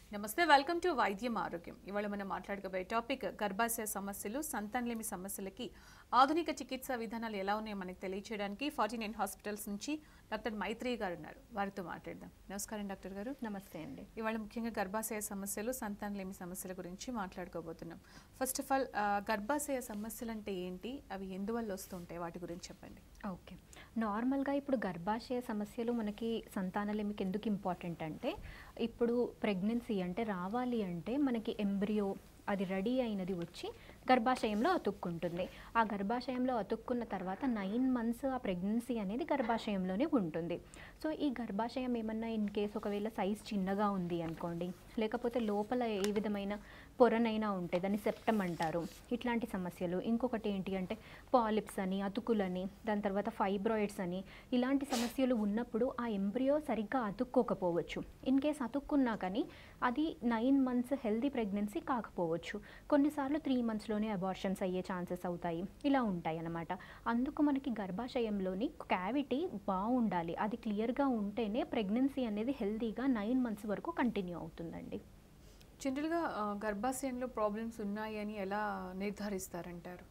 నమస్తే welcome to వైద్యం ఆరోగ్యం ఇవాళ మనం మాట్లాడుకోబోయే టాపిక్ గర్భాశయ సమస్యలు సంతానలేమి సమస్యలకి ఆధునిక చికిత్సా విధానాలు ఎలా ఉన్నాయో మనకి తెలియచేయడానికి ఫార్టీ నైన్ హాస్పిటల్స్ నుంచి డాక్టర్ మైత్రి గారు ఉన్నారు వారితో మాట్లాడదాం నమస్కారం డాక్టర్ గారు నమస్తే అండి ఇవాళ ముఖ్యంగా గర్భాశయ సమస్యలు సంతానలేమి సమస్యల గురించి మాట్లాడుకోబోతున్నాం ఫస్ట్ ఆఫ్ ఆల్ గర్భాశయ సమస్యలు అంటే ఏంటి అవి ఎందువల్ల వస్తుంటాయి వాటి గురించి చెప్పండి ఓకే నార్మల్గా ఇప్పుడు గర్భాశయ సమస్యలు మనకి సంతానలేమికి ఎందుకు ఇంపార్టెంట్ అంటే ఇప్పుడు ప్రెగ్నెన్సీ అంటే రావాలి అంటే మనకి ఎంబ్రియో అది రెడీ అయినది వచ్చి గర్భాశయంలో అతుక్కుంటుంది ఆ గర్భాశయంలో అతుక్కున్న తర్వాత నైన్ మంత్స్ ఆ ప్రెగ్నెన్సీ అనేది గర్భాశయంలోనే ఉంటుంది సో ఈ గర్భాశయం ఏమన్నా ఇన్ కేస్ ఒకవేళ సైజ్ చిన్నగా ఉంది అనుకోండి లేకపోతే లోపల ఏ విధమైన పొరనైనా ఉంటే దాన్ని సెప్టమ్ అంటారు ఇట్లాంటి సమస్యలు ఇంకొకటి ఏంటి అంటే పాలిప్స్ అని అతుకులని దాని తర్వాత ఫైబ్రాయిడ్స్ అని ఇలాంటి సమస్యలు ఉన్నప్పుడు ఆ ఎంబ్రియో సరిగ్గా అతుక్కోకపోవచ్చు ఇన్ కేస్ అతుక్కున్నా కానీ అది నైన్ మంత్స్ హెల్దీ ప్రెగ్నెన్సీ కాకపోవచ్చు కొన్నిసార్లు త్రీ మంత్స్లోనే అబార్షన్స్ అయ్యే ఛాన్సెస్ అవుతాయి ఇలా ఉంటాయి అన్నమాట అందుకు మనకి గర్భాశయంలోని క్యావిటీ బాగుండాలి అది క్లియర్గా ఉంటేనే ప్రెగ్నెన్సీ అనేది హెల్దీగా నైన్ మంత్స్ వరకు కంటిన్యూ అవుతుందండి జనరల్గా ఆ, గర్భాశయంలో ప్రాబ్లమ్స్ ఉన్నాయి అని ఎలా నిర్ధారిస్తారంటారు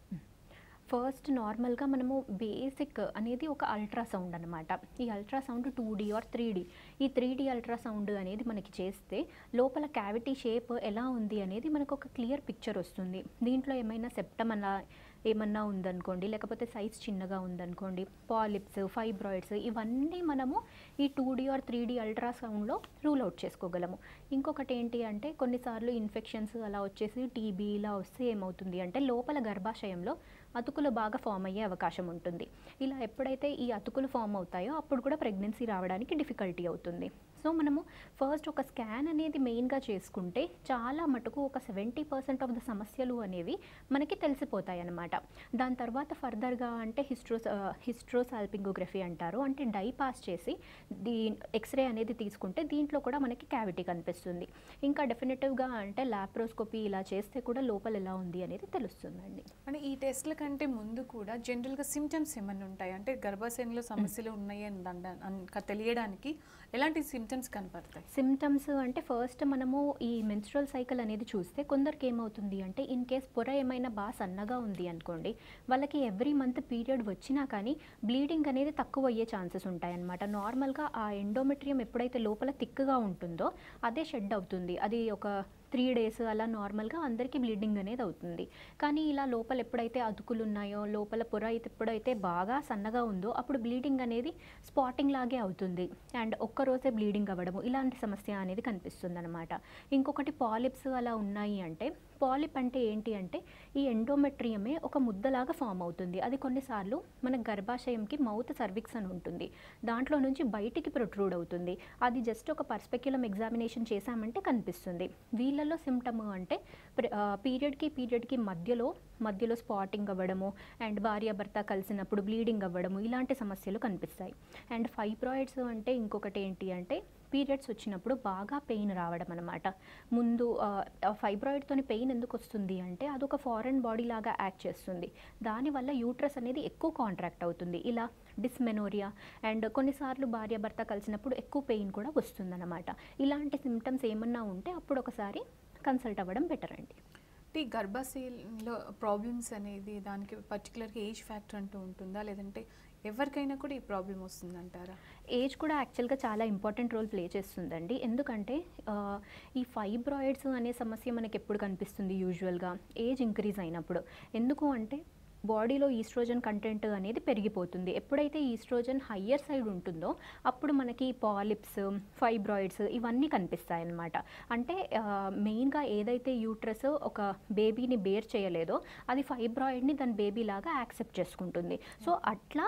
ఫస్ట్ నార్మల్గా మనము బేసిక్ అనేది ఒక అల్ట్రాసౌండ్ అనమాట ఈ ultrasound two D or three D ఈ త్రీ డీ అల్ట్రాసౌండ్ అనేది మనకి చేస్తే లోపల క్యావిటీ షేప్ ఎలా ఉంది అనేది మనకు ఒక క్లియర్ పిక్చర్ వస్తుంది దీంట్లో ఏమైనా సెప్టమ్ అలా ఏమన్నా ఉందనుకోండి లేకపోతే సైజ్ చిన్నగా ఉందనుకోండి పాలిప్స్ ఫైబ్రాయిడ్స్ ఇవన్నీ మనము ఈ two D or three D అల్ట్రాసౌండ్లో రూల్ అవుట్ చేసుకోగలము ఇంకొకటి ఏంటి అంటే కొన్నిసార్లు ఇన్ఫెక్షన్స్ అలా వచ్చేసి టీబీ ఇలా వస్తే ఏమవుతుంది అంటే లోపల గర్భాశయంలో అతుకులు బాగా ఫామ్ అయ్యే అవకాశం ఉంటుంది ఇలా ఎప్పుడైతే ఈ అతుకులు ఫామ్ అవుతాయో అప్పుడు కూడా ప్రెగ్నెన్సీ రావడానికి డిఫికల్టీ అవుతుంది సో మనము ఫస్ట్ ఒక స్కాన్ అనేది మెయిన్గా చేసుకుంటే చాలా మటుకు ఒక సెవెంటీ పర్సెంట్ ఆఫ్ ద సమస్యలు అనేవి మనకి తెలిసిపోతాయి అన్నమాట దాని తర్వాత ఫర్దర్గా అంటే హిస్ట్రోస్ హిస్ట్రోసాల్పింగోగ్రఫీ అంటారు అంటే డై పాస్ చేసి దీ ఎక్స్రే అనేది తీసుకుంటే దీంట్లో కూడా మనకి క్యావిటీ కనిపిస్తుంది ఇంకా డెఫినెటివ్గా అంటే లాప్రోస్కోపీ ఇలా చేస్తే కూడా లోపల ఎలా ఉంది అనేది తెలుస్తుందండి అంటే ఈ టెస్ట్ల కంటే ముందు కూడా జనరల్గా సిమ్టమ్స్ ఏమైనా ఉంటాయి అంటే గర్భాశయంలో సమస్యలు ఉన్నాయి అని దండ- అన్- క- తెలియడానికి ఎలాంటి సిమ్టమ్స్ కనపడతాయి సిమ్టమ్స్ అంటే ఫస్ట్ మనము ఈ మెన్స్ట్రల్ సైకిల్ అనేది చూస్తే కొందరికి ఏమవుతుంది అంటే ఇన్ కేస్ పొర ఏమైనా బాగా సన్నగా ఉంది అనుకోండి వాళ్ళకి ఎవ్రీ మంత్ పీరియడ్ వచ్చినా కానీ బ్లీడింగ్ అనేది తక్కువ అయ్యే ఛాన్సెస్ ఉంటాయన్నమాట నార్మల్గా ఆ ఎండోమెట్రియం ఎప్పుడైతే లోపల థిక్గా ఉంటుందో అదే షెడ్ అవుతుంది అది ఒక త్రీ డేస్ అలా నార్మల్గా అందరికీ బ్లీడింగ్ అనేది అవుతుంది కానీ ఇలా లోపల ఎప్పుడైతే అతుకులు ఉన్నాయో లోపల పొర అయితే ఎప్పుడైతే బాగా సన్నగా ఉందో అప్పుడు బ్లీడింగ్ అనేది స్పాటింగ్ లాగే అవుతుంది అండ్ ఒక్కరోజే బ్లీడింగ్ అవ్వడము ఇలాంటి సమస్య అనేది కనిపిస్తుంది అనమాట ఇంకొకటి పాలిప్స్ అలా ఉన్నాయి అంటే పాలిప్ అంటే ఏంటి అంటే ఈ ఎండోమెట్రియమే ఒక ముద్దలాగా ఫామ్ అవుతుంది అది కొన్నిసార్లు మన గర్భాశయంకి మౌత్ సర్విక్స్ అని ఉంటుంది దాంట్లో నుంచి బయటికి ప్రొట్రూడ్ అవుతుంది అది జస్ట్ ఒక పర్స్పెక్యులం ఎగ్జామినేషన్ చేశామంటే కనిపిస్తుంది వీళ్ళలో సిమ్టమ్ అంటే పీరియడ్కి పీరియడ్కి మధ్యలో మధ్యలో స్పాటింగ్ అవ్వడము అండ్ భార్యాభర్త కలిసినప్పుడు బ్లీడింగ్ అవ్వడము ఇలాంటి సమస్యలు కనిపిస్తాయి అండ్ ఫైబ్రాయిడ్స్ అంటే ఇంకొకటి ఏంటి అంటే పీరియడ్స్ వచ్చినప్పుడు బాగా పెయిన్ రావడం అనమాట ముందు ఫైబ్రాయిడ్తోని పెయిన్ ఎందుకు వస్తుంది అంటే అదొక ఫారెన్ బాడీ లాగా యాక్ట్ చేస్తుంది దానివల్ల యూట్రస్ అనేది ఎక్కువ కాంట్రాక్ట్ అవుతుంది ఇలా డిస్మెనోరియా అండ్ కొన్నిసార్లు భార్యాభర్త కలిసినప్పుడు ఎక్కువ పెయిన్ కూడా వస్తుందన్నమాట ఇలాంటి సిమ్టమ్స్ ఏమన్నా ఉంటే అప్పుడు ఒకసారి కన్సల్ట్ అవ్వడం బెటర్ అండి అంటే ఈ గర్భాశయంలో ప్రాబ్లమ్స్ అనేది దానికి పర్టికులర్గా ఏజ్ ఫ్యాక్టర్ అంటూ ఉంటుందా లేదంటే ఎవరికైనా కూడా ఈ ప్రాబ్లం వస్తుందంటారా ఏజ్ కూడా యాక్చువల్గా చాలా ఇంపార్టెంట్ రోల్ ప్లే చేస్తుందండి ఎందుకంటే ఆ, ఈ ఫైబ్రాయిడ్స్ అనే సమస్య మనకి ఎప్పుడు కనిపిస్తుంది యూజువల్గా ఏజ్ ఇంక్రీజ్ అయినప్పుడు ఎందుకు అంటే బాడీలో ఈస్ట్రోజన్ కంటెంట్ అనేది పెరిగిపోతుంది ఎప్పుడైతే ఈస్ట్రోజన్ హయ్యర్ సైడ్ ఉంటుందో అప్పుడు మనకి పాలిప్స్ ఫైబ్రాయిడ్స్ ఇవన్నీ కనిపిస్తాయి అన్నమాట అంటే మెయిన్గా ఏదైతే యూట్రస్ ఒక బేబీని బేర్ చేయలేదో అది ఫైబ్రాయిడ్ని దాని బేబీ లాగా యాక్సెప్ట్ చేసుకుంటుంది సో అట్లా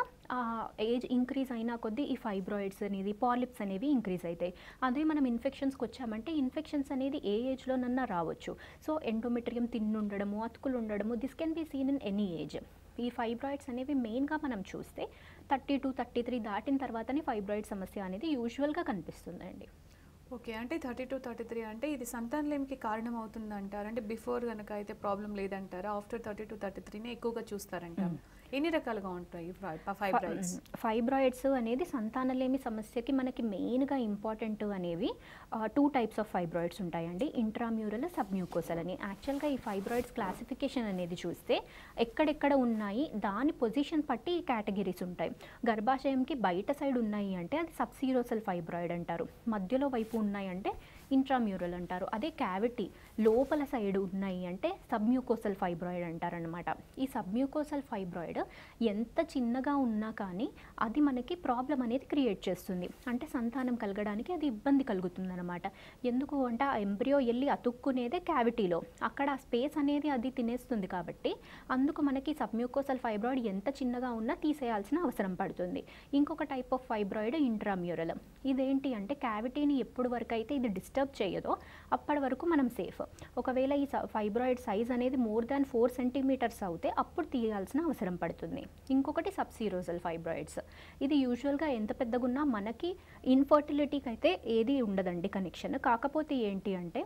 ఏజ్ ఇంక్రీజ్ అయినా కొద్దీ ఈ ఫైబ్రాయిడ్స్ అనేది పాలిప్స్ అనేవి ఇంక్రీజ్ అవుతాయి అదే మనం ఇన్ఫెక్షన్స్కి వచ్చామంటే ఇన్ఫెక్షన్స్ అనేది ఏ ఏజ్లోనన్నా రావచ్చు సో ఎండోమెట్రియం తిన్ను ఉండడము అతుకులు ఉండడము this can be seen in any age ఈ ఫైబ్రాయిడ్స్ అనేవి మెయిన్గా మనం చూస్తే థర్టీ టు థర్టీ త్రీ దాటిన తర్వాతనే ఫైబ్రాయిడ్ సమస్య అనేది యూజువల్గా కనిపిస్తుందండి ఓకే అంటే థర్టీ టు థర్టీ త్రీ అంటే ఇది సంతానలేమికి కారణం అవుతుంది అంటారు అంటే బిఫోర్ కనుక అయితే ప్రాబ్లం లేదంటారా ఆఫ్టర్ థర్టీ టు థర్టీ త్రీనే ఎక్కువగా చూస్తారంటారు ఎన్ని రకాలుగా ఉంటాయి ఫైబ్రాయిడ్స్ ఫైబ్రాయిడ్స్ అనేది సంతానలేమి సమస్యకి మనకి మెయిన్గా ఇంపార్టెంట్ అనేవి టూ టైప్స్ ఆఫ్ ఫైబ్రాయిడ్స్ ఉంటాయండి ఇంట్రామ్యూరల్ సబ్మ్యూకోసల్ అని యాక్చువల్గా ఈ ఫైబ్రాయిడ్స్ క్లాసిఫికేషన్ అనేది చూస్తే ఎక్కడెక్కడ ఉన్నాయి దాని పొజిషన్ బట్టి ఈ కేటగిరీస్ ఉంటాయి గర్భాశయంకి బయట సైడ్ ఉన్నాయి అంటే అది సబ్సీరోసల్ ఫైబ్రాయిడ్ అంటారు మధ్యలో వైపు ఉన్నాయి అంటే ఇంట్రామ్యూరల్ అంటారు అదే క్యావిటీ లోపల సైడ్ ఉన్నాయి అంటే సబ్మ్యూకోసల్ ఫైబ్రాయిడ్ అంటారనమాట ఈ సబ్మ్యూకోసల్ ఫైబ్రాయిడ్ ఎంత చిన్నగా ఉన్నా కానీ అది మనకి ప్రాబ్లం అనేది క్రియేట్ చేస్తుంది అంటే సంతానం కలగడానికి అది ఇబ్బంది కలుగుతుంది అనమాట ఎందుకు అంటే ఆ ఎంబ్రియో వెళ్ళి అతుక్కునేదే క్యావిటీలో అక్కడ ఆ స్పేస్ అనేది అది తినేస్తుంది కాబట్టి అందుకు మనకి సబ్మ్యూకోసల్ ఫైబ్రాయిడ్ ఎంత చిన్నగా ఉన్నా తీసేయాల్సిన అవసరం పడుతుంది ఇంకొక టైప్ ఆఫ్ ఫైబ్రాయిడ్ ఇంట్రామ్యూరల్ ఇదేంటి అంటే క్యావిటీని ఎప్పుడు వరకు అయితే ఇది డిస్టర్బ్ చేయదో అప్పటి వరకు మనం సేఫ్ ఒకవేళ ఈ ఫైబ్రాయిడ్ సైజ్ అనేది మోర్ దాన్ ఫోర్ సెంటీమీటర్స్ అవుతే అప్పుడు తీయాల్సిన అవసరం పడుతుంది ఇంకొకటి సబ్సీరోజల్ ఫైబ్రాయిడ్స్ ఇది యూజువల్గా ఎంత పెద్దగా ఉన్నా మనకి ఇన్ఫర్టిలిటీకి అయితే ఏది ఉండదండి కనెక్షన్ కాకపోతే ఏంటి అంటే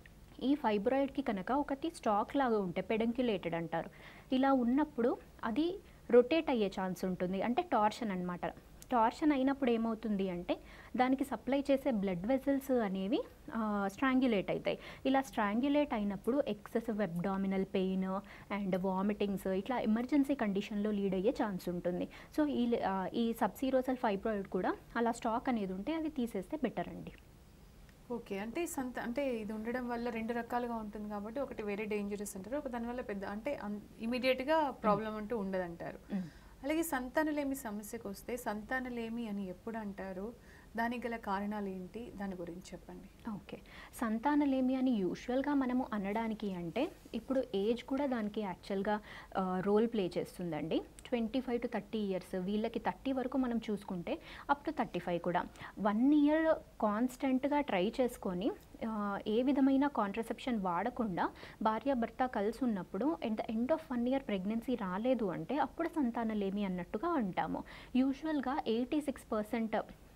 ఈ ఫైబ్రాయిడ్కి కనుక ఒకటి స్టాక్ లాగా ఉంటే పెడంక్యులేటెడ్ అంటారు ఇలా ఉన్నప్పుడు అది రొటేట్ అయ్యే ఛాన్స్ ఉంటుంది అంటే టార్షన్ అన్నమాట టార్షన్ అయినప్పుడు ఏమవుతుంది అంటే దానికి సప్లై చేసే బ్లడ్ వెసల్స్ అనేవి స్ట్రాంగ్యులేట్ అవుతాయి ఇలా స్ట్రాంగ్యులేట్ అయినప్పుడు excessive abdominal pain and vomitings ఇట్లా ఎమర్జెన్సీ కండిషన్లో లీడ్ అయ్యే ఛాన్స్ ఉంటుంది సో ఈ ఆ, ఈ సబ్సీరోసల్ ఫైబ్రాయిడ్ కూడా అలా స్టాక్ అనేది ఉంటే అది తీసేస్తే బెటర్ అండి ఓకే అంటే సంత అంటే ఇది ఉండడం వల్ల రెండు రకాలుగా ఉంటుంది కాబట్టి ఒకటి వేరే డేంజరస్ అంటారు ఒక దానివల్ల పెద్ద అంటే ఇమీడియట్గా ప్రాబ్లం అంటూ ఉండదంటారు Mm. అలాగే సంతానలేమి సమస్యకు వస్తే సంతానలేమి అని ఎప్పుడు అంటారు దానికి గల కారణాలు ఏంటి దాని గురించి చెప్పండి ఓకే సంతానలేమి అని యూజువల్గా మనము అనడానికి అంటే ఇప్పుడు ఏజ్ కూడా దానికి యాక్చువల్గా రోల్ ప్లే చేస్తుందండి twenty five to thirty years వీళ్ళకి థర్టీ వరకు మనం చూసుకుంటే అప్ టు థర్టీ ఫైవ్ కూడా వన్ ఇయర్ కాన్స్టెంట్గా ట్రై చేసుకొని ఆ, ఏ విధమైన కాంట్రసెప్షన్ వాడకుండా భార్యాభర్త కలిసి ఉన్నప్పుడు at the end of one year pregnancy రాలేదు అంటే అప్పుడు సంతానలేమి అన్నట్టుగా అంటాము యూజువల్గా eighty six percent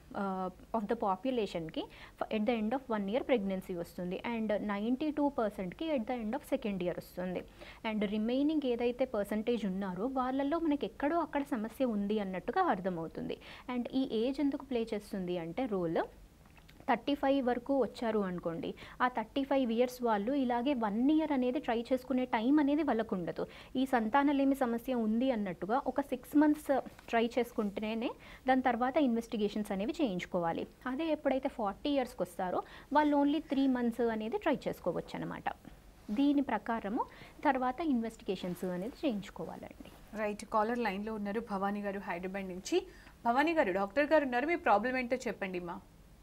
of the పాపులేషన్కి at the end of one year pregnancy వస్తుంది అండ్ నైంటీ టూ పర్సెంట్కి at the end of second year వస్తుంది అండ్ రిమైనింగ్ ఏదైతే పర్సంటేజ్ ఉన్నారో వాళ్ళల్లో మనకి ఎక్కడో అక్కడ సమస్య ఉంది అన్నట్టుగా అర్థమవుతుంది అండ్ ఈ ఏజ్ ఎందుకు ప్లే చేస్తుంది అంటే రోల్ థర్టీ ఫైవ్ వరకు వచ్చారు అనుకోండి ఆ థర్టీ ఫైవ్ ఇయర్స్ వాళ్ళు ఇలాగే వన్ ఇయర్ అనేది ట్రై చేసుకునే టైం అనేది వాళ్ళకు ఉండదు ఈ సంతానలేమి సమస్య ఉంది అన్నట్టుగా ఒక సిక్స్ మంత్స్ ట్రై చేసుకుంటేనే దాని తర్వాత ఇన్వెస్టిగేషన్స్ అనేవి చేయించుకోవాలి అదే ఎప్పుడైతే ఫార్టీ ఇయర్స్కి వస్తారో వాళ్ళు ఓన్లీ త్రీ మంత్స్ అనేది ట్రై చేసుకోవచ్చు అనమాట దీని ప్రకారము తర్వాత ఇన్వెస్టిగేషన్స్ అనేది చేయించుకోవాలండి రైట్ కాలర్ లైన్లో ఉన్నారు భవానీ గారు హైదరాబాద్ నుంచి భవానీ గారు డాక్టర్ గారు ఉన్నారు మీ ప్రాబ్లం ఏంటో చెప్పండి మా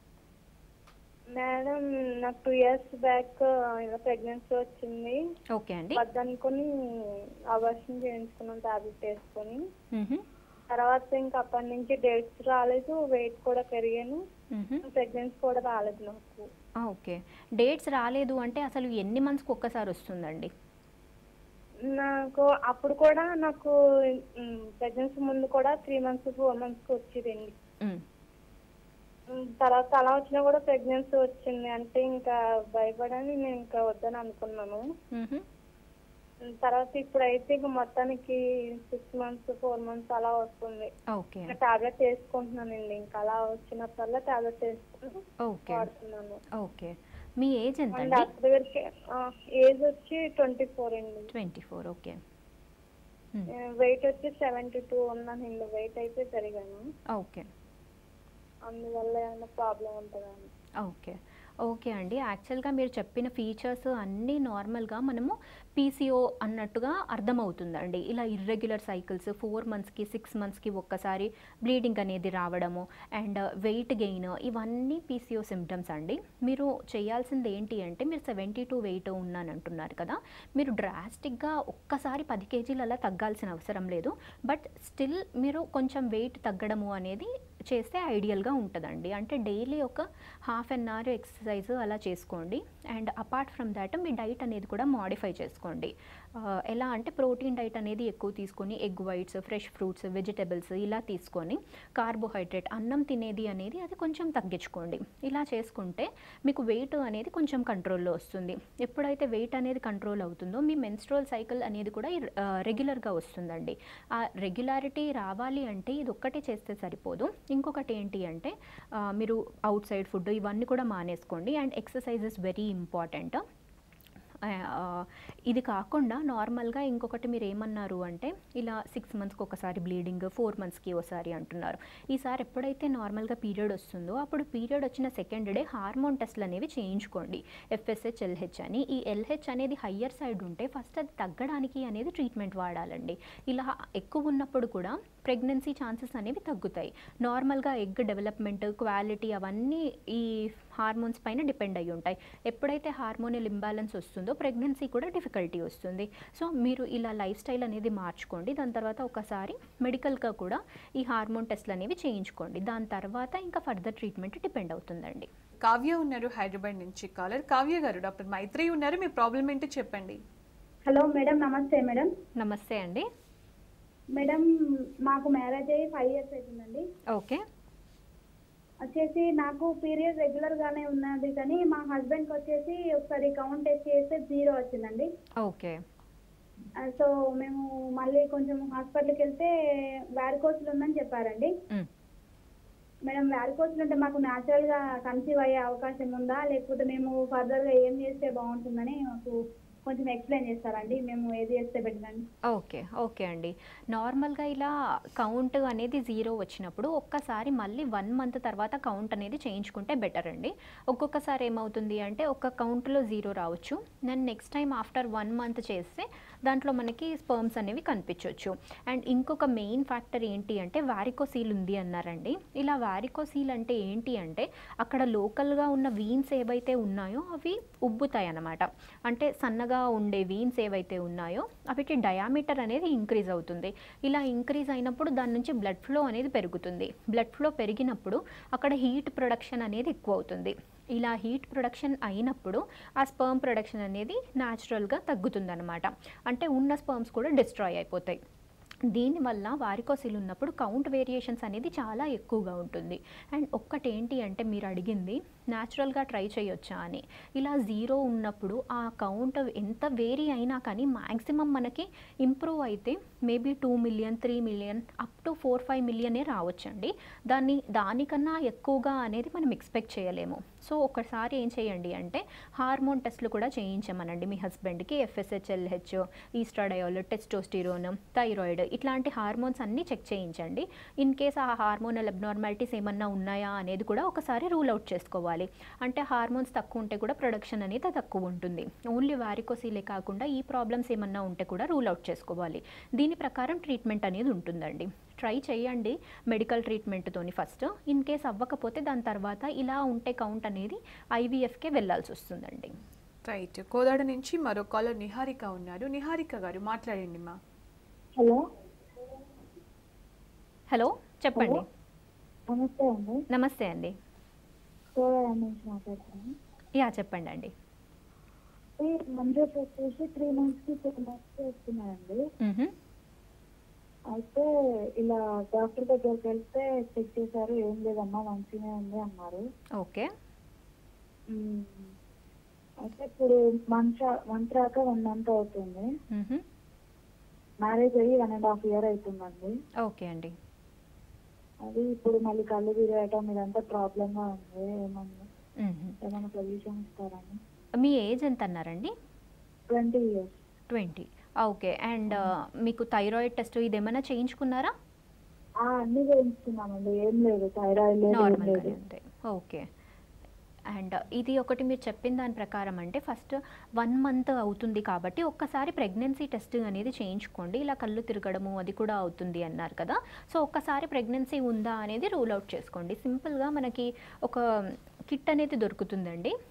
మేడం నాకు టూ ఇయర్స్ బ్యాక్ ఇలా ప్రెగ్నెన్సీ వచ్చింది ఓకే అండి వద్దనుకొని అవర్షన్ చేయించుకున్నాం టాబ్లెట్ వేసుకొని మ్హూ. తర్వాత ఇంకా అప్పటి నుంచి డేట్స్ రాలేదు వెయిట్ కూడా పెరిగాను మ్హూ. ప్రెగ్నెన్సీ కూడా రాలేదు నాకు ఆ, ఓకే డేట్స్ రాలేదు అంటే అసలు ఎన్ని మంత్స్కి ఒక్కసారి వస్తుందండి నాకు అప్పుడు కూడా నాకు ప్రెగ్నెన్సీ ముందు కూడా త్రీ మంత్స్ ఫోర్ మంత్స్కి వచ్చేదండి మ్, ఉమ్, తర్వాత అలా వచ్చినా కూడా ప్రెగ్నెన్సీ వచ్చింది అంటే ఇంకా భయపడని నేను ఇంకా వద్దని అనుకున్నాను మ్హూ. ఉమ్, తర్వాత ఇప్పుడైతే ఇంకా మొత్తానికి సిక్స్ మంత్స్ ఫోర్ మంత్స్ అలా వస్తుంది ఓకే ఇంకా టాబ్లెట్ వేసుకుంటున్నానండి ఇంకా అలా వచ్చినప్పుడల్లా టాబ్లెట్ వేసుకుని ఓకే వాడుతున్నాను ఓకే మీ ఏజ్ ఎంత అండ్ అండి డాక్టర్ దగ్గరికి ఏజ్ వచ్చి ట్వంటీ ఫోర్ అండి ట్వంటీ ఫోర్ ఓకే వెయిట్ వచ్చి సెవెంటీ టూ ఉన్నానండి వెయిట్ అయితే పెరిగాను ఓకే అందువల్ల ఏమైనా ప్రాబ్లం ఉంటుందా అని ఓకే ఓకే అండి యాక్చువల్గా మీరు చెప్పిన ఫీచర్స్ అన్నీ నార్మల్గా మనము పీసీఓ అన్నట్టుగా అర్థమవుతుందండి ఇలా ఇర్రెగ్యులర్ సైకిల్స్ ఫోర్ మంత్స్కి సిక్స్ మంత్స్కి ఒక్కసారి బ్లీడింగ్ అనేది రావడము అండ్ వెయిట్ గెయిన్ ఇవన్నీ పీసీఓ సిమ్టమ్స్ అండి మీరు చేయాల్సింది ఏంటి అంటే మీరు సెవెంటీ టూ వెయిట్ ఉన్నానంటున్నారు కదా మీరు డ్రాస్టిక్గా ఒక్కసారి పది కేజీలు అలా తగ్గాల్సిన అవసరం లేదు బట్ స్టిల్ మీరు కొంచెం వెయిట్ తగ్గడము అనేది చేస్తే ఐడియల్గా ఉంటుందండి అంటే డైలీ ఒక హాఫ్ అన్ అవర్ ఎక్సర్సైజ్ అలా చేసుకోండి అండ్ అపార్ట్ ఫ్రమ్ దాట్ మీ డైట్ అనేది కూడా మాడిఫై చేసుకోండి ఆ, ఎలా అంటే ప్రోటీన్ డైట్ అనేది ఎక్కువ తీసుకొని egg whites fresh fruits vegetables ఇలా తీసుకొని కార్బోహైడ్రేట్ అన్నం తినేది అనేది అది కొంచెం తగ్గించుకోండి ఇలా చేసుకుంటే మీకు వెయిట్ అనేది కొంచెం కంట్రోల్లో వస్తుంది ఎప్పుడైతే వెయిట్ అనేది కంట్రోల్ అవుతుందో మీ మెన్స్ట్రోల్ సైకిల్ అనేది కూడా రెగ్యులర్గా వస్తుందండి ఆ రెగ్యులారిటీ రావాలి అంటే ఇది ఒక్కటే చేస్తే సరిపోదు ఇంకొకటి ఏంటి అంటే ఆ, మీరు అవుట్ సైడ్ ఫుడ్ ఇవన్నీ కూడా మానేసుకోండి and exercise is very important ఆ, ఇది కాకుండా నార్మల్గా ఇంకొకటి మీరు ఏమన్నారు అంటే ఇలా సిక్స్ మంత్స్కి ఒకసారి బ్లీడింగ్ ఫోర్ మంత్స్కి ఒకసారి అంటున్నారు ఈసారి ఎప్పుడైతే నార్మల్గా పీరియడ్ వస్తుందో అప్పుడు పీరియడ్ వచ్చిన సెకండ్ డే హార్మోన్ టెస్ట్లు అనేవి చేయించుకోండి ఎఫ్ఎస్హెచ్ ఎల్హెచ్ అని ఈ ఎల్హెచ్ అనేది హయ్యర్ సైడ్ ఉంటే ఫస్ట్ అది తగ్గడానికి అనేది ట్రీట్మెంట్ వాడాలండి ఇలా ఎక్కువ ఉన్నప్పుడు కూడా ప్రెగ్నెన్సీ ఛాన్సెస్ అనేవి తగ్గుతాయి నార్మల్గా ఎగ్ డెవలప్మెంట్ క్వాలిటీ అవన్నీ ఈ హార్మోన్స్ పైన డిపెండ్ అయి ఉంటాయి ఎప్పుడైతే హార్మోనల్ ఇంబ్యాలెన్స్ వస్తుందో ప్రెగ్నెన్సీ కూడా డిఫికల్టీ వస్తుంది సో మీరు ఇలా లైఫ్ స్టైల్ అనేది మార్చుకోండి దాని తర్వాత ఒకసారి మెడికల్గా కూడా ఈ హార్మోన్ టెస్ట్లు అనేవి చేయించుకోండి దాని తర్వాత ఇంకా ఫర్దర్ ట్రీట్మెంట్ డిపెండ్ అవుతుందండి కావ్య ఉన్నారు హైదరాబాద్ నుంచి కాలర్ కావ్య గారు డాక్టర్ మైత్రి ఉన్నారు మీ ప్రాబ్లం ఏంటో చెప్పండి హలో మేడం నమస్తే మేడం నమస్తే అండి మేడం మాకు మ్యారేజ్ అయ్యి ఫైవ్ ఇయర్స్ అవుతుందండి ఓకే వచ్చేసి నాకు పీరియడ్ రెగ్యులర్ గానే ఉన్నది కానీ మా హస్బెండ్ కి వచ్చేసి ఒకసారి కౌంట్ టెస్ట్ చేస్తే జీరో వచ్చిందండి ఓకే ఆ, సో మేము మళ్ళీ కొంచెం హాస్పిటల్కి వెళ్తే వ్యారికోసులు ఉందని చెప్పారండి మ్. మేడం వ్యారికోసులు ఉంటే మాకు న్యాచురల్ గా కన్సీవ్ అయ్యే అవకాశం ఉందా లేకపోతే మేము ఫర్దర్ గా ఏం చేస్తే బాగుంటుందని మాకు కొంచెం ఎక్స్ప్లెయిన్ చేస్తారండి మేము ఏది చేస్తే పెట్టండి ఓకే ఓకే అండి నార్మల్గా ఇలా కౌంట్ అనేది జీరో వచ్చినప్పుడు ఒక్కసారి మళ్ళీ వన్ మంత్ తర్వాత కౌంట్ అనేది చేయించుకుంటే బెటర్ అండి ఒక్కొక్కసారి ఏమవుతుంది అంటే ఒక కౌంట్లో జీరో రావచ్చు నేను next time after one month చేస్తే దాంట్లో మనకి స్పర్మ్స్ అనేవి కనిపించవచ్చు అండ్ ఇంకొక మెయిన్ ఫ్యాక్టర్ ఏంటి అంటే వారికోసీల్ ఉంది అన్నారండి ఇలా వారికోసీల్ అంటే ఏంటి అంటే అక్కడ లోకల్గా ఉన్న వీన్స్ ఏవైతే ఉన్నాయో అవి ఉబ్బుతాయి అన్నమాట అంటే సన్నగా ఉండే వీన్స్ ఏవైతే ఉన్నాయో వాటి డయామీటర్ అనేది ఇంక్రీజ్ అవుతుంది ఇలా ఇంక్రీజ్ అయినప్పుడు దాని నుంచి బ్లడ్ ఫ్లో అనేది పెరుగుతుంది బ్లడ్ ఫ్లో పెరిగినప్పుడు అక్కడ హీట్ ప్రొడక్షన్ అనేది ఎక్కువ అవుతుంది ఇలా హీట్ ప్రొడక్షన్ అయినప్పుడు ఆ స్పర్మ్ ప్రొడక్షన్ అనేది న్యాచురల్గా తగ్గుతుందన్నమాట అంటే ఉన్న స్పర్మ్స్ కూడా డిస్ట్రాయ్ అయిపోతాయి దీనివల్ల వారికోసిల్ ఉన్నప్పుడు కౌంట్ వేరియేషన్స్ అనేది చాలా ఎక్కువగా ఉంటుంది అండ్ ఒక్కటి ఏంటి అంటే మీరు అడిగింది న్యాచురల్గా ట్రై చేయొచ్చా అని ఇలా జీరో ఉన్నప్పుడు ఆ కౌంట్ ఎంత వేరీ అయినా కానీ మ్యాక్సిమం మనకి ఇంప్రూవ్ అయితే maybe two million three million up to four five మిలియనే రావచ్చండి దాన్ని దానికన్నా ఎక్కువగా అనేది మనం ఎక్స్పెక్ట్ చేయలేము సో ఒకసారి ఏం చేయండి అంటే హార్మోన్ టెస్ట్లు కూడా చేయించమనండి మీ హస్బెండ్కి ఎఫ్ఎస్హెచ్ఎల్హెచ్ ఈస్ట్రాడయోల్ టెస్టోస్టిరోన్ థైరాయిడ్ ఇట్లాంటి హార్మోన్స్ అన్నీ చెక్ చేయించండి ఇన్ కేస్ ఆ హార్మోనల్ అబ్నార్మాలిటీస్ ఏమన్నా ఉన్నాయా అనేది కూడా ఒకసారి రూల్ అవుట్ చేసుకోవాలి అంటే హార్మోన్స్ తక్కువ ఉంటే కూడా ప్రొడక్షన్ అనేది తక్కువ ఉంటుంది ఓన్లీ వారికోసీలే కాకుండా ఈ ప్రాబ్లమ్స్ ఏమన్నా ఉంటే కూడా రూల్ అవుట్ చేసుకోవాలి దీని ప్రకారం ట్రీట్మెంట్ అనేది ఉంటుందండి ట్రై చేయండి మెడికల్ ట్రీట్మెంట్తోని ఫస్ట్ ఇన్ కేస్ అవ్వకపోతే దాని తర్వాత ఇలా ఉంటే కౌంట్ అనేది ఐవీఎఫ్కే వెళ్ళాల్సి వస్తుందండి రైట్ కోదాడ నుంచి మరో కాలర్ నిహారిక ఉన్నారు నిహారిక గారు మాట్లాడండి మా హలో హలో చెప్పండి నమస్తే అండి నమస్తే అండి కోవా నుంచి మాట్లాడుతున్నాను యా చెప్పండి అండి మంజూస్ వచ్చేసి త్రీ మంత్స్ కి ఫోర్ మంత్స్ కి వస్తున్నాయండి మ్హూ. అయితే ఇలా డాక్టర్ దగ్గరికి వెళ్తే చెక్ చేశారు ఏం లేదమ్మా మంచిగానే ఉంది అన్నారు ఓకే మ్మ్. అయితే ఇప్పుడు మంత్ మంత్ రాక వన్ మంత్ అవుతుంది మ్హూ. మ్యారేజ్ అయ్యి వన్ అండ్ హాఫ్ ఇయర్ అవుతుందండి ఓకే అండి అది ఇప్పుడు మళ్ళీ కళ్ళు తిరగటం ఇదంతా ప్రాబ్లమ్ గా ఉంది ఏమన్నా మ్హూ. ఏమైనా సొల్యూషన్ ఇస్తారని మీ ఏజ్ ఎంత అన్నారండి twenty years twenty okay and మీకు థైరాయిడ్ టెస్ట్ ఇది ఏమైనా చేయించుకున్నారా అన్ని చేయించుకున్నామండి ఏం లేదు థైరాయిడ్ లేదు ఏం నార్మల్గానే లేదు ఉంది ఓకే అండ్ ఇది ఒకటి మీరు చెప్పిన దాని ప్రకారం అంటే ఫస్ట్ వన్ మంత్ అవుతుంది కాబట్టి ఒక్కసారి ప్రెగ్నెన్సీ టెస్ట్ అనేది చేయించుకోండి ఇలా కళ్ళు తిరగడము అది కూడా అవుతుంది అన్నారు కదా సో ఒక్కసారి ప్రెగ్నెన్సీ ఉందా అనేది రూల్ అవుట్ చేసుకోండి సింపుల్గా మనకి ఒక కిట్ అనేది దొరుకుతుందండి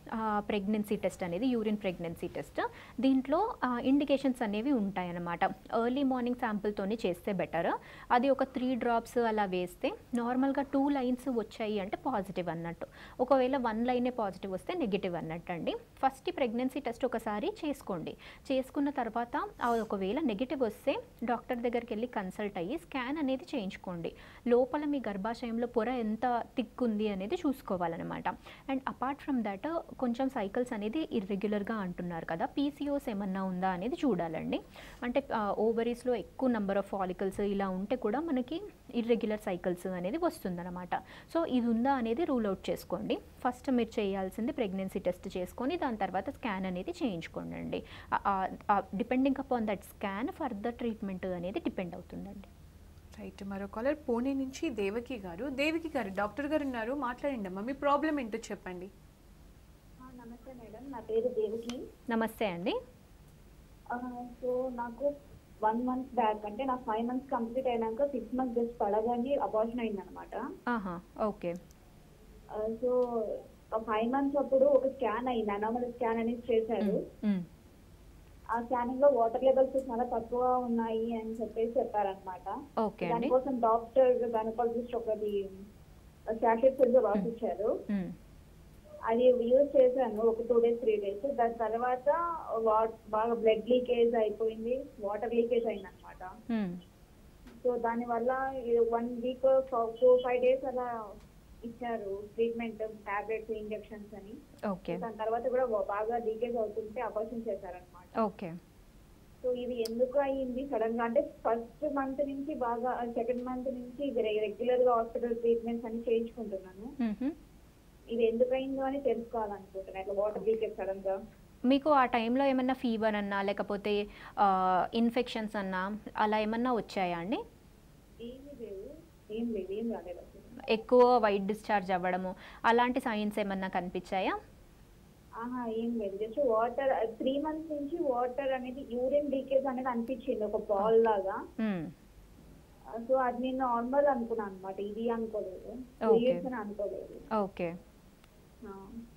ప్రెగ్నెన్సీ టెస్ట్ అనేది యూరిన్ ప్రెగ్నెన్సీ టెస్ట్ దీంట్లో ఇండికేషన్స్ అనేవి ఉంటాయన్నమాట ఎర్లీ మార్నింగ్ శాంపుల్తోనే చేస్తే బెటర్ అది ఒక త్రీ డ్రాప్స్ అలా వేస్తే నార్మల్గా టూ లైన్స్ వచ్చాయి అంటే పాజిటివ్ అన్నట్టు ఒకవేళ వన్ లైనే పాజిటివ్ వస్తే నెగిటివ్ అన్నట్టు అండి ఫస్ట్ ఈ ప్రెగ్నెన్సీ టెస్ట్ ఒకసారి చేసుకోండి చేసుకున్న తర్వాత ఆ ఒకవేళ నెగిటివ్ వస్తే డాక్టర్ దగ్గరికి వెళ్ళి కన్సల్ట్ అయ్యి స్కాన్ అనేది చేయించుకోండి లోపల మీ గర్భాశయంలో పొర ఎంత థిక్ ఉంది అనేది చూసుకోవాలన్నమాట అండ్ అపార్ట్ ఫ్రమ్ దట్ కొంచెం సైకిల్స్ అనేది ఇర్రెగ్యులర్గా అంటున్నారు కదా పీసీఓస్ ఏమన్నా ఉందా అనేది చూడాలండి అంటే ఓవరీస్లో ఎక్కువ నెంబర్ ఆఫ్ ఫాలికల్స్ ఇలా ఉంటే కూడా మనకి ఇర్రెగ్యులర్ సైకిల్స్ అనేది వస్తుందన్నమాట సో ఇది ఉందా అనేది రూల్ అవుట్ చేసుకోండి ఫస్ట్ మీరు చేయాల్సింది ప్రెగ్నెన్సీ టెస్ట్ చేసుకొని దాని తర్వాత స్కాన్ అనేది చేయించుకోండి అండి depending upon that scan further treatment అనేది డిపెండ్ అవుతుందండి రైట్ మరో కాలర్ పూణే నుంచి దేవకి గారు దేవకి గారు డాక్టర్ గారు ఉన్నారు మాట్లాడండి అమ్మా మీ ప్రాబ్లం ఏంటో చెప్పండి నమస్తే మేడం నా పేరు దేవికి నమస్తే అండి సో నాకు వన్ మంత్ బ్యాక్ అంటే నా ఫైవ్ మంత్స్ కంప్లీట్ అయినాక సిక్స్ మంత్స్ జస్ట్ పడగానే అబార్షన్ అయిందనమాట ఆహా ఓకే సో ఫైవ్ మంత్స్ అప్పుడు ఒక స్కాన్ అయింది అనామల్ స్కాన్ అనేది చేశారు మ్, ఆ స్కానింగ్ లో వాటర్ లెవెల్స్ చాలా తక్కువ ఉన్నాయి అని చెప్పేసి చెప్పారనమాట ఓకే అండి దానికోసం డాక్టర్ గైనకాలజిస్ట్ ఒకటి శాషెట్ ఫుడ్ రాసిచ్చారు మ్, అది యూజ్ చేశాను ఒక టూ డేస్ త్రీ డేస్ దాని తర్వాత వా- బాగా బ్లడ్ లీకేజ్ అయిపోయింది వాటర్ లీకేజ్ అయింది అనమాట మ్, సో దాని వల్ల one week four five days అలా ఇచ్చారు ట్రీట్మెంట్ టాబ్లెట్స్ ఇంజెక్షన్స్ అని ఓకే దాని తర్వాత కూడా వా- బాగా లీకేజ్ అవుతుంటే అబార్షన్ చేశారనమాట ఓకే సో ఇది ఎందుకు అయ్యింది సడన్ గా అంటే ఫస్ట్ మంత్ నుంచి బాగా సెకండ్ మంత్ నుంచి ఇది రెగ్యులర్ గా హాస్పిటల్ ట్రీట్మెంట్స్ అని చేయించుకుంటున్నాను మ్హూ. ఇది ఎందుకు అయిందో అని తెలుసుకోవాలనుకుంటున్నాను ఇట్లా వాటర్ లీకేజ్ సడన్ గా మీకు ఆ టైంలో ఏమన్నా ఫీవర్ అన్నా లేకపోతే ఇన్ఫెక్షన్స్ అన్నా అలా ఏమన్నా వచ్చాయా అండి ఏమీ లేవు ఏం లేదు ఏం రాలేదు అసలు ఎక్కువ వైట్ డిశ్చార్జ్ అవ్వడము అలాంటి సైన్స్ ఏమన్నా కనిపించాయా ఆహా ఏం లేదు జస్ట్ వాటర్ త్రీ మంత్స్ నుంచి వాటర్ అనేది యూరిన్ లీకేజ్ అనేది అనిపించింది ఒక బాల్ లాగా మ్, సో అది నేను నార్మల్ అనుకున్నాను అనమాట ఇది అనుకోలేదు Okay. పీరియడ్స్ అని అనుకోలేదు ఓకే ఆ.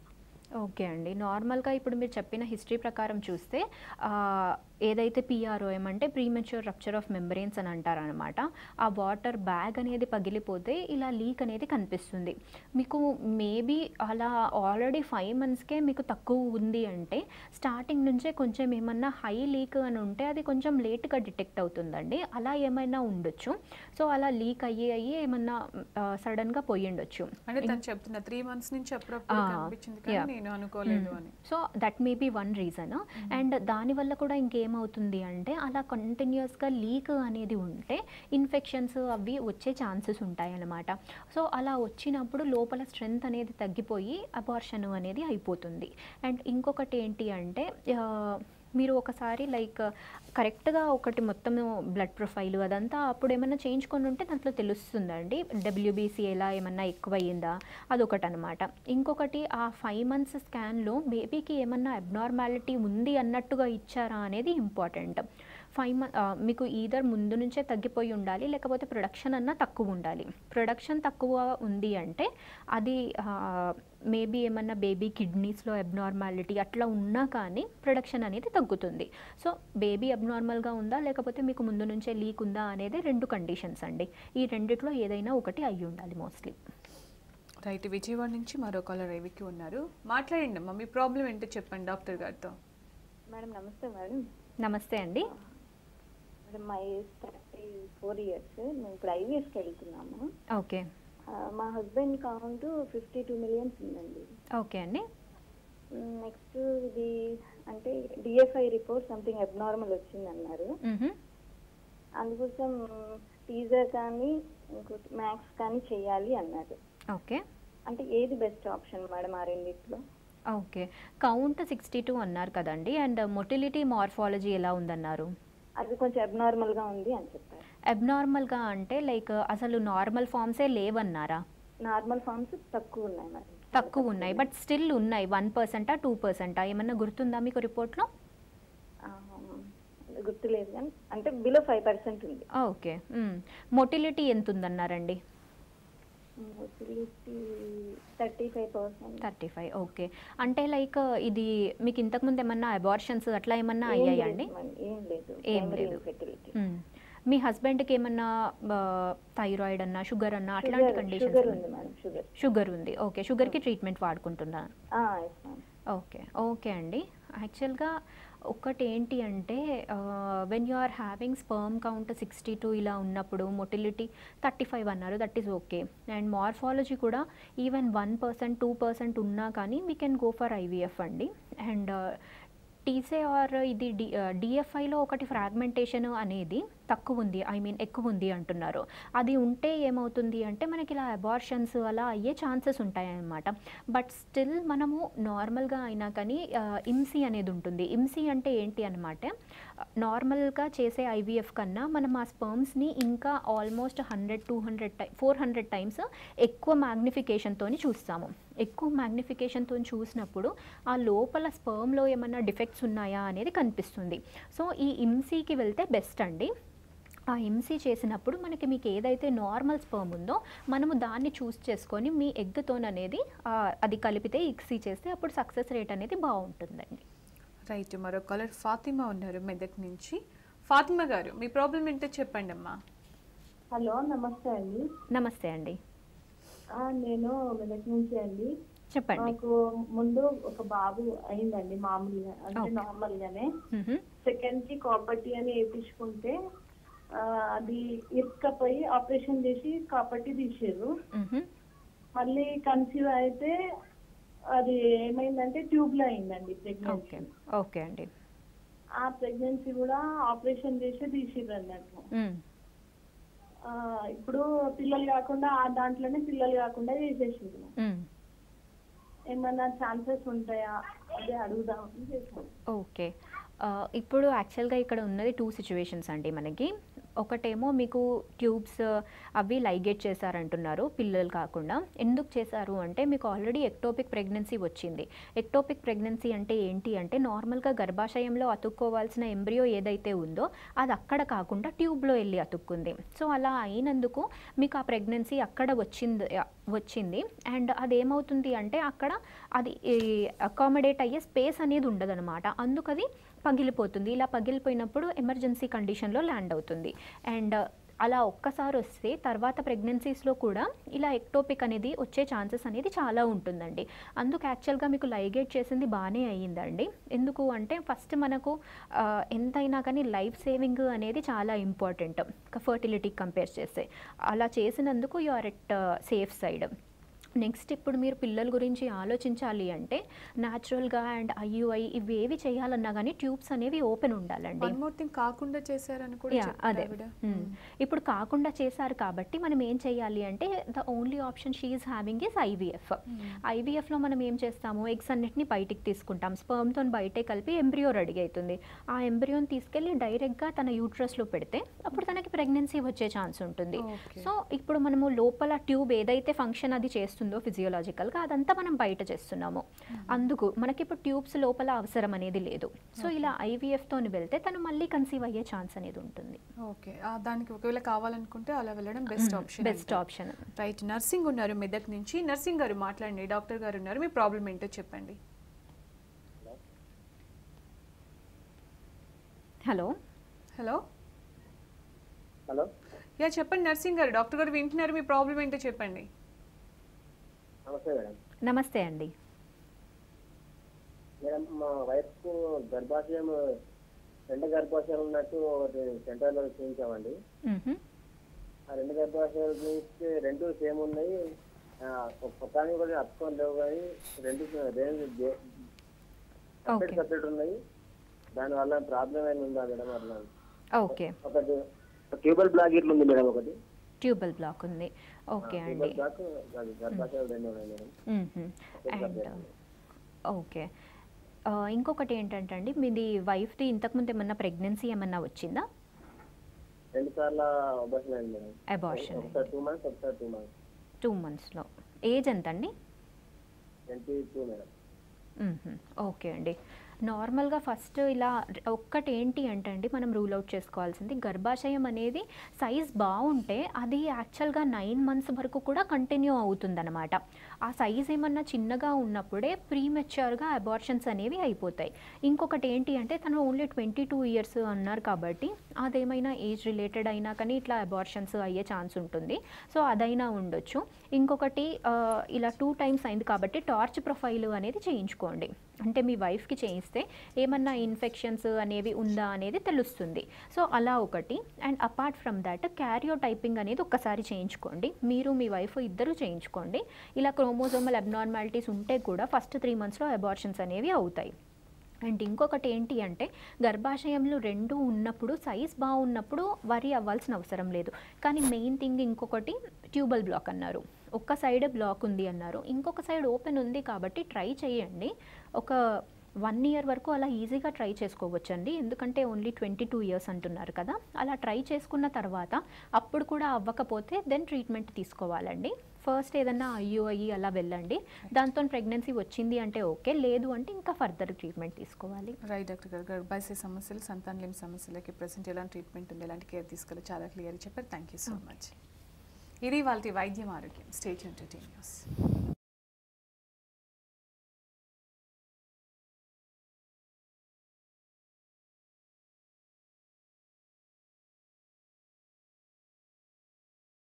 ఓకే అండి నార్మల్గా ఇప్పుడు మీరు చెప్పిన హిస్టరీ ప్రకారం చూస్తే ఆ, ఏదైతే పిఆర్ఓఎం అంటే ప్రీమెచ్యూర్ రప్చర్ ఆఫ్ మెంబ్రెయిన్స్ అని అంటారనమాట ఆ వాటర్ బ్యాగ్ అనేది పగిలిపోతే ఇలా లీక్ అనేది కనిపిస్తుంది మీకు మేబీ అలా ఆల్రెడీ ఫైవ్ మంత్స్కే మీకు తక్కువ ఉంది అంటే స్టార్టింగ్ నుంచే కొంచెం ఏమన్నా హై లీక్ అని ఉంటే అది కొంచెం లేట్గా డిటెక్ట్ అవుతుందండి అలా ఏమైనా ఉండొచ్చు సో అలా లీక్ అయ్యి అయ్యి ఏమన్నా సడన్గా పోయి ఉండొచ్చు అంటే తను చెప్తున్నా త్రీ మంత్స్ నుంచి అప్పుడప్పుడు Ah, కనిపించింది కానీ yeah. నేను అనుకోలేదు అని so that may be one reason and దానివల్ల కూడా ఇంకేమవుతుంది అంటే అలా కంటిన్యూస్గా లీక్ అనేది ఉంటే ఇన్ఫెక్షన్స్ అవి వచ్చే ఛాన్సెస్ ఉంటాయి అన్నమాట సో అలా వచ్చినప్పుడు లోపల స్ట్రెంగ్త్ అనేది తగ్గిపోయి అబార్షన్ అనేది అయిపోతుంది అండ్ ఇంకొకటి ఏంటి అంటే ఆ, మీరు ఒకసారి లైక్ కరెక్ట్గా ఒకటి మొత్తం బ్లడ్ ప్రొఫైల్ అదంతా అప్పుడు ఏమన్నా చేయించుకొని ఉంటే దాంట్లో తెలుస్తుందండి డబ్ల్యూబీసీ ఎలా ఏమన్నా ఎక్కువ అయ్యిందా అదొకటి అనమాట ఇంకొకటి ఆ ఫైవ్ మంత్స్ స్కాన్లో బేబీకి ఏమన్నా అబ్నార్మాలిటీ ఉంది అన్నట్టుగా ఇచ్చారా అనేది ఇంపార్టెంట్ ఫైవ్ మంత్ మీకు ఈధర్ ముందు నుంచే తగ్గిపోయి ఉండాలి లేకపోతే ప్రొడక్షన్ అన్నా తక్కువ ఉండాలి ప్రొడక్షన్ తక్కువ ఉంది అంటే అది మేబీ ఏమన్నా బేబీ కిడ్నీస్లో అబ్నార్మాలిటీ అట్లా ఉన్నా కానీ ప్రొడక్షన్ అనేది తగ్గుతుంది సో బేబీ అబ్నార్మల్గా ఉందా లేకపోతే మీకు ముందు నుంచే లీక్ ఉందా అనేది రెండు కండిషన్స్ అండి ఈ రెండిట్లో ఏదైనా ఒకటి అయి ఉండాలి మోస్ట్లీ రైట్ విజయవాడ నుంచి మరో కాలర్ రేవికి ఉన్నారు మాట్లాడండి అమ్మా మీ ప్రాబ్లం ఏంటో చెప్పండి డాక్టర్ గారితో మేడం నమస్తే మేడం నమస్తే అండి మేడం మా ఏజ్ థర్టీ ఫోర్ ఇయర్స్ మేము ఇప్పుడు ఐవీఎస్కి వెళ్తున్నాము ఓకే ఆ, మా husband count fifty two millions ఉందండి ఓకే అండి నెక్స్ట్ ఇది అంటే డిఎఫ్ఐ రిపోర్ట్ సంథింగ్ అబ్నార్మల్ వచ్చిందన్నారు మ్హూ. అందుకోసం టీజర్ కానీ ఇంకోటి మ్యాక్స్ కానీ చేయాలి అన్నారు ఓకే అంటే ఏది బెస్ట్ ఆప్షన్ మేడం ఆ రెండిట్లో ఓకే కౌంట్ సిక్స్టీ టూ అన్నారు కదండి అండ్ మొటిలిటీ మార్ఫాలజీ ఎలా ఉందన్నారు అది కొంచెం అబ్నార్మల్గా ఉంది అని చెప్పారు అబ్నార్మల్గా అంటే లైక్ అసలు నార్మల్ ఫామ్సే లేవన్నారా నార్మల్ ఫార్మ్స్ తక్కువ ఉన్నాయి మేడం తక్కువ ఉన్నాయి బట్ స్టిల్ ఉన్నాయి వన్ పర్సెంటా టూ పర్సెంటా ఏమన్నా గుర్తుందా మీకు రిపోర్ట్లో ఆ, గుర్తులేదు కానీ అంటే బిలో ఫైవ్ పర్సెంట్ ఉంది ఓకే మొటిలిటీ ఎంత ఉందన్నారండి motility thirty five percent thirty five okay అంటే లైక్ ఇది మీకు ఇంతకుముందు ఏమన్నా అబార్షన్స్ అట్లా ఏమన్నా అయ్యాయా అండి ఏం లేదు ఏం లేదు. ఫెర్టిలిటీ మ్మ్. మీ హస్బెండ్కి ఏమన్నా థైరాయిడ్ అన్నా షుగర్ అన్నా అట్లాంటి షుగర్ కండిషన్స్ షుగర్ ఉంది మేడం షుగర్ షుగర్ ఉంది ఓకే షుగర్కి ట్రీట్మెంట్ వాడుకుంటున్నాను ఎస్ మ్యామ్ ఓకే ఓకే అండి యాక్చువల్గా ఒకటి ఏంటి అంటే when you are having sperm count sixty two ఇలా ఉన్నప్పుడు మొటిలిటీ థర్టీ ఫైవ్ అన్నారు that is okay and morphology కూడా even one percent two percent ఉన్నా కానీ we can go for IVF అండి అండ్ టీసే ఆర్ ఇది డి డిఎఫ్ఐలో ఒకటి ఫ్రాగ్మెంటేషన్ అనేది తక్కువ ఉంది ఐ మీన్ ఎక్కువ ఉంది అంటున్నారు అది ఉంటే ఏమవుతుంది అంటే మనకి ఇలా అబార్షన్స్ అలా అయ్యే ఛాన్సెస్ ఉంటాయన్నమాట బట్ స్టిల్ మనము నార్మల్గా అయినా కానీ ఇమ్సీ అనేది ఉంటుంది ఇమ్సీ అంటే ఏంటి అనమాట నార్మల్గా చేసే ఐవీఎఫ్ కన్నా మనం ఆ స్పర్మ్స్ని ఇంకా ఆల్మోస్ట్ హండ్రెడ్ టూ హండ్రెడ్ టై ఫోర్ హండ్రెడ్ టైమ్స్ ఎక్కువ మ్యాగ్నిఫికేషన్తో చూస్తాము ఎక్కువ మ్యాగ్నిఫికేషన్తో చూసినప్పుడు ఆ లోపల స్పర్మ్లో ఏమైనా డిఫెక్ట్స్ ఉన్నాయా అనేది కనిపిస్తుంది సో ఈ ఇమ్సీకి వెళ్తే బెస్ట్ అండి ఆ ఎంసీ చేసినప్పుడు మనకి మీకు ఏదైతే నార్మల్ స్పర్మ్ ఉందో మనము దాన్ని చూస్ చేసుకొని మీ ఎగ్తోన్ అనేది ఆ, అది కలిపితే ఇక్సీ చేస్తే అప్పుడు సక్సెస్ రేట్ అనేది బాగుంటుందండి రైట్ మరో కాలర్ ఫాతిమా ఉన్నారు మెదక్ నుంచి ఫాతిమా గారు మీ ప్రాబ్లం ఏంటో చెప్పండి అమ్మా హలో నమస్తే అండి నమస్తే అండి ఆ, నేను మెదక్ నుంచి అండి చెప్పండి నాకు ముందు ఒక బాబు అయిందండి మామూలుగా అంటే Okay. నార్మల్ గానే మ్హూ. సెకండ్ కి కాపర్టీ అని వేయించుకుంటే ఆ, అది ఇరుక్కపోయి ఆపరేషన్ చేసి కాపర్టీ తీసారు మ్హూ. మళ్ళీ కన్సీవ్ అయితే అది ఏమైందంటే ట్యూబ్ లో అయిందండి ఓకే ప్రెగ్నెన్సీ ఓకే అండి ఆ ప్రెగ్నెన్సీ కూడా ఆపరేషన్ చేసి తీసిర్రు అన్నట్టు మ్. ఆ, ఇప్పుడు పిల్లలు కాకుండా ఆ దాంట్లోనే పిల్లలు కాకుండా చేసేసిండ్రు మ్. ఏమన్నా ఛాన్సెస్ ఉంటాయా అదే అడుగుదామని చేశాను ఓకే ఆ, ఇప్పుడు యాక్చువల్గా ఇక్కడ ఉన్నది టూ సిచ్యువేషన్స్ అండి మనకి ఒకటేమో మీకు ట్యూబ్స్ అవి లైగేట్ చేశారంటున్నారు పిల్లలు కాకుండా ఎందుకు చేశారు అంటే మీకు ఆల్రెడీ ఎక్టోపిక్ ప్రెగ్నెన్సీ వచ్చింది ఎక్టోపిక్ ప్రెగ్నెన్సీ అంటే ఏంటి అంటే నార్మల్గా గర్భాశయంలో అతుక్కోవాల్సిన ఎంబ్రియో ఏదైతే ఉందో అది అక్కడ కాకుండా ట్యూబ్లో వెళ్ళి అతుక్కుంది సో అలా అయినందుకు మీకు ఆ ప్రెగ్నెన్సీ అక్కడ వచ్చింది వచ్చింది అండ్ అది ఏమవుతుంది అంటే అక్కడ అది అకామిడేట్ అయ్యే స్పేస్ అనేది ఉండదన్నమాట అందుకు అది పగిలిపోతుంది ఇలా పగిలిపోయినప్పుడు ఎమర్జెన్సీ కండిషన్లో ల్యాండ్ అవుతుంది అండ్ అలా ఒక్కసారి వస్తే తర్వాత ప్రెగ్నెన్సీస్లో కూడా ఇలా ఎక్టోపిక్ అనేది వచ్చే ఛాన్సెస్ అనేది చాలా ఉంటుందండి అందుకు యాక్చువల్గా మీకు లైగేట్ చేసింది బాగానే అయ్యిందండి ఎందుకు అంటే ఫస్ట్ మనకు ఆ, ఎంతైనా కానీ లైఫ్ సేవింగ్ అనేది చాలా ఇంపార్టెంట్ ఫర్టిలిటీకి కంపేర్ చేస్తే అలా చేసినందుకు you are at safe side next ఇప్పుడు మీరు పిల్లల గురించి ఆలోచించాలి అంటే న్యాచురల్గా అండ్ ఐయుఐ ఇవేవి చేయాలన్నా కానీ ట్యూబ్స్ అనేవి ఓపెన్ ఉండాలండి వన్ మోర్ థింగ్ కాకుండా చేశారని కూడా యా చెప్పారు అదే ఆవిడ. మ్మ్. ఇప్పుడు కాకుండా చేశారు కాబట్టి మనం ఏం చేయాలి అంటే the only option she is having is IVF ఐవీఎఫ్లో మనం ఏం చేస్తాము ఎగ్స్ అన్నిటిని బయటికి తీసుకుంటాం స్పర్మ్తో బయటే కలిపి ఎంబ్రియో రెడీ అవుతుంది ఆ ఎంబ్రియోని తీసుకెళ్ళి డైరెక్ట్గా తన యూట్రస్లో పెడితే అప్పుడు తనకి ప్రెగ్నెన్సీ వచ్చే ఛాన్స్ ఉంటుంది Okay. సో ఇప్పుడు మనము లోపల ట్యూబ్ ఏదైతే ఫంక్షన్ అది చేస్తుందో ఫిజియోలాజికల్గా అదంతా మనం బయట చేస్తున్నాము అందుకు మనకి ఇప్పుడు ట్యూబ్స్ లోపల అవసరం అనేది లేదు సో ఇలా ఐవీఎఫ్తో వెళ్తే తను మళ్ళీ కన్సీవ్ అయ్యే ఛాన్స్ అనేది ఉంటుంది ఓకే ఆ, దానికి ఒకవేళ కావాలనుకుంటే అలా వెళ్ళడం best option best option right Narsing ఉన్నారు మెదక్ నుంచి నర్సింగ్ గారు మాట్లాడండి డాక్టర్ గారు ఉన్నారు మీ ప్రాబ్లం ఏంటో చెప్పండి హలో హలో హలో యా చెప్పండి నర్సింగ్ గారు డాక్టర్ గారు వింటున్నారు మీ ప్రాబ్లం ఏంటో చెప్పండి నమస్తే మేడం నమస్తే అండి మేడం మా వైఫ్కు గర్భాశయం రెండు గర్భాశయాలు ఉన్నట్టు ఒకటి సెంటర్లో చూపించామండి మ్మ్హ. ఆ రెండు గర్భాశయాలు చూపిస్తే రెండు సేమ్ ఉన్నాయి ఆ, ఒక పక్కన కూడా అతుకొని లేవు కానీ రెండు రెండు ఓకే సపరేట్ సపరేట్ ఉన్నాయి దానివల్ల ప్రాబ్లం ఏమైనా ఉందా మేడం అట్లా ఓకే ఒకటి ట్యూబల్ బ్లాక్ ఇట్లా ఉంది మేడం ఒకటి ట్యూబల్ బ్లాక్ ఉంది ఓకే అండి ట్యూబల్ బ్లాక్ అది గర్భాశయాలు రెండు ఉన్నాయి మేడం మ్మ్హ. అండ్ ఓకే ఆ, ఇంకొకటి ఏంటంటే అండి మీది వైఫ్ది ఇంతకుముందు ఏమన్నా ప్రెగ్నెన్సీ ఏమన్నా వచ్చిందా రెండు సార్లు అబార్షన్ అయింది మేడం అబార్షన్ ఒకసారి టూ మంత్స్ ఒకసారి టూ మంత్స్ టూ మంత్స్లో ఏజ్ ఎంత అండి ట్వంటీ టూ మేడం మ్మ్హ. ఓకే అండి నార్మల్గా ఫస్ట్ ఇలా ఒక్కటి ఏంటి అంటే అండి మనం రూల్ అవుట్ చేసుకోవాల్సింది గర్భాశయం అనేది సైజ్ బాగుంటే అది యాక్చువల్గా నైన్ మంత్స్ వరకు కూడా కంటిన్యూ అవుతుందన్నమాట ఆ సైజ్ ఏమన్నా చిన్నగా ఉన్నప్పుడే ప్రీమెచ్యూర్గా అబార్షన్స్ అనేవి అయిపోతాయి ఇంకొకటి ఏంటి అంటే తను ఓన్లీ ట్వంటీ టూ ఇయర్స్ అన్నారు కాబట్టి అదేమైనా ఏజ్ రిలేటెడ్ అయినా కానీ ఇట్లా అబార్షన్స్ అయ్యే ఛాన్స్ ఉంటుంది సో అదైనా ఉండొచ్చు ఇంకొకటి ఆ, ఇలా టూ టైమ్స్ అయింది కాబట్టి టార్చ్ ప్రొఫైల్ అనేది చేయించుకోండి అంటే మీ వైఫ్కి చేయిస్తే ఏమన్నా ఇన్ఫెక్షన్స్ అనేవి ఉందా అనేది తెలుస్తుంది సో అలా ఒకటి and apart from that karyotyping అనేది ఒక్కసారి చేయించుకోండి మీరు మీ వైఫ్ ఇద్దరు చేయించుకోండి ఇలా క్రోమోజోమల్ అబ్నార్మాలిటీస్ ఉంటే కూడా ఫస్ట్ త్రీ మంత్స్లో అబార్షన్స్ అనేవి అవుతాయి అండ్ ఇంకొకటి ఏంటి అంటే గర్భాశయంలో రెండు ఉన్నప్పుడు సైజ్ బాగున్నప్పుడు వరి అవ్వాల్సిన అవసరం లేదు కానీ మెయిన్ థింగ్ ఇంకొకటి ట్యూబల్ బ్లాక్ అన్నారు ఒక్క సైడ్ బ్లాక్ ఉంది అన్నారు ఇంకొక సైడ్ ఓపెన్ ఉంది కాబట్టి ట్రై చేయండి ఒక వన్ ఇయర్ వరకు అలా ఈజీగా ట్రై చేసుకోవచ్చండి ఎందుకంటే ఓన్లీ ట్వంటీ టూ ఇయర్స్ అంటున్నారు కదా అలా ట్రై చేసుకున్న తర్వాత అప్పుడు కూడా అవ్వకపోతే దెన్ ట్రీట్మెంట్ తీసుకోవాలండి ఫస్ట్ ఏదన్నా అయ్యో అయ్యి అలా వెళ్ళండి దాంతో ప్రెగ్నెన్సీ వచ్చింది అంటే ఓకే లేదు అంటే ఇంకా ఫర్దర్ ట్రీట్మెంట్ తీసుకోవాలి రైట్ డాక్టర్ గారు గర్భాశయ సమస్యలు సంతానలేమి సమస్యలకి ప్రజెంట్ ఎలాంటి ట్రీట్మెంట్ ఉంది ఎలాంటి కేర్ తీసుకోవాలి చాలా క్లియర్ చెప్పారు థ్యాంక్ యూ సో మచ్ ఇది వాళ్ళ వైద్యం ఆరోగ్యం స్టేట్ న్యూస్